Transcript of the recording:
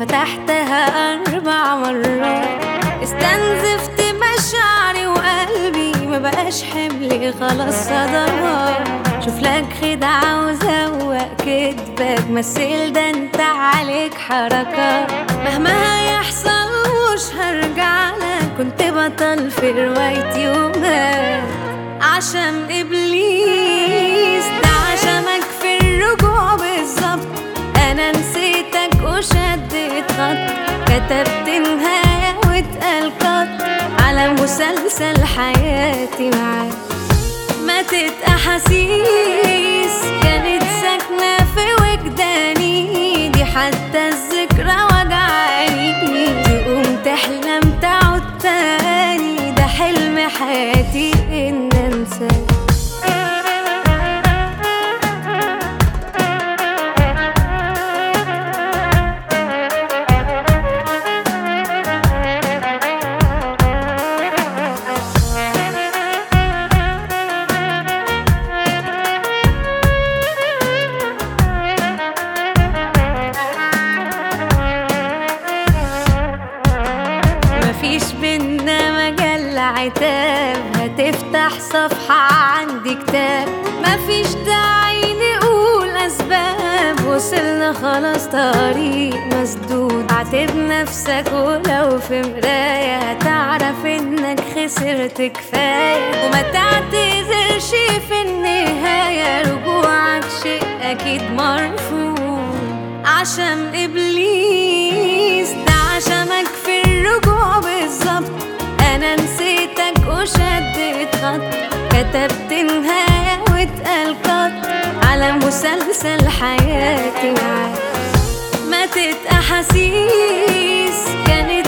فتحتها أربع مرات استنزفت مشاعري وقلبي ما بقاش حملي خلاص صدمات شوف لك خدعة وزوق كدبك مثل ده انت عليك حركات مهما هيحصل مش هرجع لك كنت بطل في روايتي ومات عشان ابليس ده عشمك في الرجوع بالظبط انا نسيتك وشديت خط كتبت نهاية واتقال قط على مسلسل حياتي معاك ماتت احاسيس كانت ساكنة في وجداني دي حتى الذكرى وجعاني تقوم تحلم تعود تاني ده حلم حياتي ان انساك مفيش بينا مجال عتاب هتفتح صفحة عندي كتاب مفيش داعي نقول أسباب وصلنا خلاص طريق مسدود اعتب نفسك ولو في مراية هتعرف انك خسرت كفاية وما تعتذرش في النهاية رجوعك شيء أكيد مرفوض عشان إبليس ده عشمك في الرجوع بالظبط أنا نسيتك وشديت خط كتبت نهاية واتقال قط على مسلسل حياتي معاك ماتت أحاسيس كانت